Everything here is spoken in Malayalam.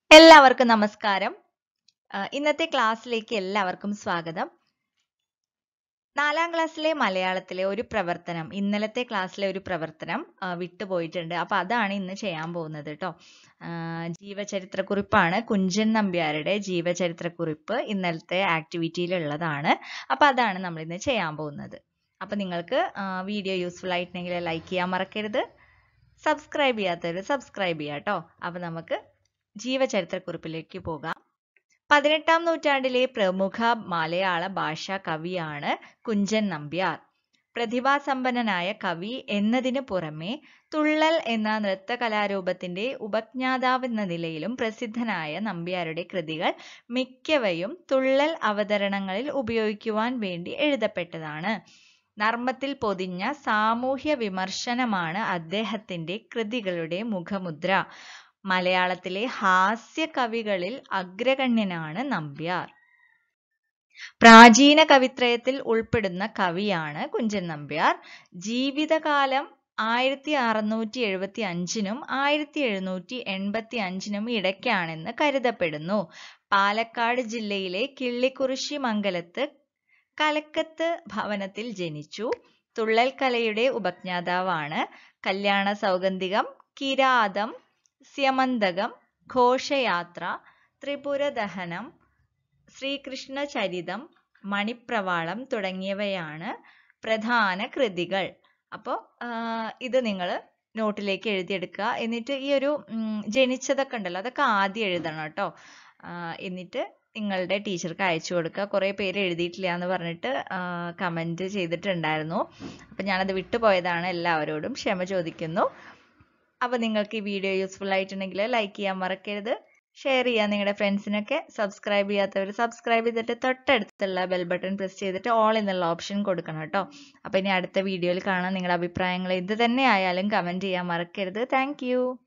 എല്ലാവർക്കും നമസ്കാരം ആ, ഇന്നത്തെ ക്ലാസ്സിലേക്ക് എല്ലാവർക്കും സ്വാഗതം നാലാം ക്ലാസ്സിലെ മലയാളത്തിലെ ഒരു പ്രവർത്തനം ഇന്നലത്തെ ക്ലാസ്സിലെ ഒരു പ്രവർത്തനം ആ, വിട്ടുപോയിട്ടുണ്ട് അപ്പൊ അതാണ് ഇന്ന് ചെയ്യാൻ പോകുന്നത് കേട്ടോ ജീവചരിത്രക്കുറിപ്പാണ് കുഞ്ചൻ നമ്പ്യാരുടെ ജീവചരിത്രക്കുറിപ്പ് ഇന്നലത്തെ ആക്ടിവിറ്റിയിൽ ഉള്ളതാണ് അപ്പൊ അതാണ് നമ്മൾ ഇന്ന് ചെയ്യാൻ പോകുന്നത് അപ്പൊ നിങ്ങൾക്ക് വീഡിയോ യൂസ്ഫുൾ ആയിട്ടുണ്ടെങ്കിൽ ലൈക്ക് ചെയ്യാൻ മറക്കരുത് സബ്സ്ക്രൈബ് ചെയ്യാത്തവർ സബ്സ്ക്രൈബ് ചെയ്യാം കേട്ടോ അപ്പൊ നമുക്ക് ജീവചരിത്രക്കുറിപ്പിലേക്ക് പോകാം പതിനെട്ടാം നൂറ്റാണ്ടിലെ പ്രമുഖ മലയാള ഭാഷാ കവിയാണ് കുഞ്ചൻ നമ്പ്യാർ പ്രതിഭാസമ്പന്നനായ കവി എന്നതിനു പുറമെ തുള്ളൽ എന്ന നൃത്ത കലാരൂപത്തിന്റെ ഉപജ്ഞാതാവ് എന്ന നിലയിലും പ്രസിദ്ധനായ നമ്പ്യാരുടെ കൃതികൾ മിക്കവയും തുള്ളൽ അവതരണങ്ങളിൽ ഉപയോഗിക്കുവാൻ വേണ്ടി എഴുതപ്പെട്ടതാണ് നർമ്മത്തിൽ പൊതിഞ്ഞ സാമൂഹ്യ വിമർശനമാണ് അദ്ദേഹത്തിന്റെ കൃതികളുടെ മുഖമുദ്ര മലയാളത്തിലെ ഹാസ്യ കവികളിൽ അഗ്രഗണ്യനാണ് നമ്പ്യാർ പ്രാചീന കവിത്രയത്തിൽ ഉൾപ്പെടുന്ന കവിയാണ് കുഞ്ചൻ നമ്പ്യാർ ജീവിതകാലം ആയിരത്തി അറുന്നൂറ്റി എഴുപത്തി അഞ്ചിനും ആയിരത്തി എഴുന്നൂറ്റി എൺപത്തി അഞ്ചിനും ഇടയ്ക്കാണെന്ന് കരുതപ്പെടുന്നു പാലക്കാട് ജില്ലയിലെ കിള്ളിക്കുറിശി മംഗലത്ത് കലക്കത്ത് ഭവനത്തിൽ ജനിച്ചു തുള്ളൽ കലയുടെ ഉപജ്ഞാതാവാണ് കല്യാണ സൗഗന്ധികം കിരാതം സ്യമന്തകം ഘോഷയാത്ര ത്രിപുരദഹനം ശ്രീകൃഷ്ണ ചരിതം മണിപ്രവാളം തുടങ്ങിയവയാണ് പ്രധാന കൃതികൾ അപ്പോൾ ഇത് നിങ്ങൾ നോട്ടിലേക്ക് എഴുതിയെടുക്കുക എന്നിട്ട് ഈ ഒരു ഉം, ജനിച്ചതൊക്കെ ഉണ്ടല്ലോ അതൊക്കെ ആദ്യം എഴുതണം കേട്ടോ എന്നിട്ട് നിങ്ങളുടെ ടീച്ചർക്ക് അയച്ചു കൊടുക്കുക കുറേ പേര് എഴുതിയിട്ടില്ല എന്ന് പറഞ്ഞിട്ട് കമൻറ്റ് ചെയ്തിട്ടുണ്ടായിരുന്നു അപ്പം ഞാനത് വിട്ടുപോയതാണ് എല്ലാവരോടും ക്ഷമ ചോദിക്കുന്നു അപ്പോൾ നിങ്ങൾക്ക് ഈ വീഡിയോ യൂസ്ഫുൾ ആയിട്ടുണ്ടെങ്കിൽ ലൈക്ക് ചെയ്യാൻ മറക്കരുത് ഷെയർ ചെയ്യാൻ നിങ്ങളുടെ ഫ്രണ്ട്സിനൊക്കെ സബ്സ്ക്രൈബ് ചെയ്യാത്തവർ സബ്സ്ക്രൈബ് ചെയ്തിട്ട് തൊട്ടടുത്തുള്ള ബെൽ ബട്ടൺ പ്രസ് ചെയ്തിട്ട് ഓൾ എന്നുള്ള ഓപ്ഷൻ കൊടുക്കണം കേട്ടോ അപ്പോൾ ഇനി അടുത്ത വീഡിയോയിൽ കാണാൻ നിങ്ങളുടെ അഭിപ്രായങ്ങൾ എന്ത് തന്നെ ആയാലും കമൻറ്റ് ചെയ്യാൻ മറക്കരുത് താങ്ക്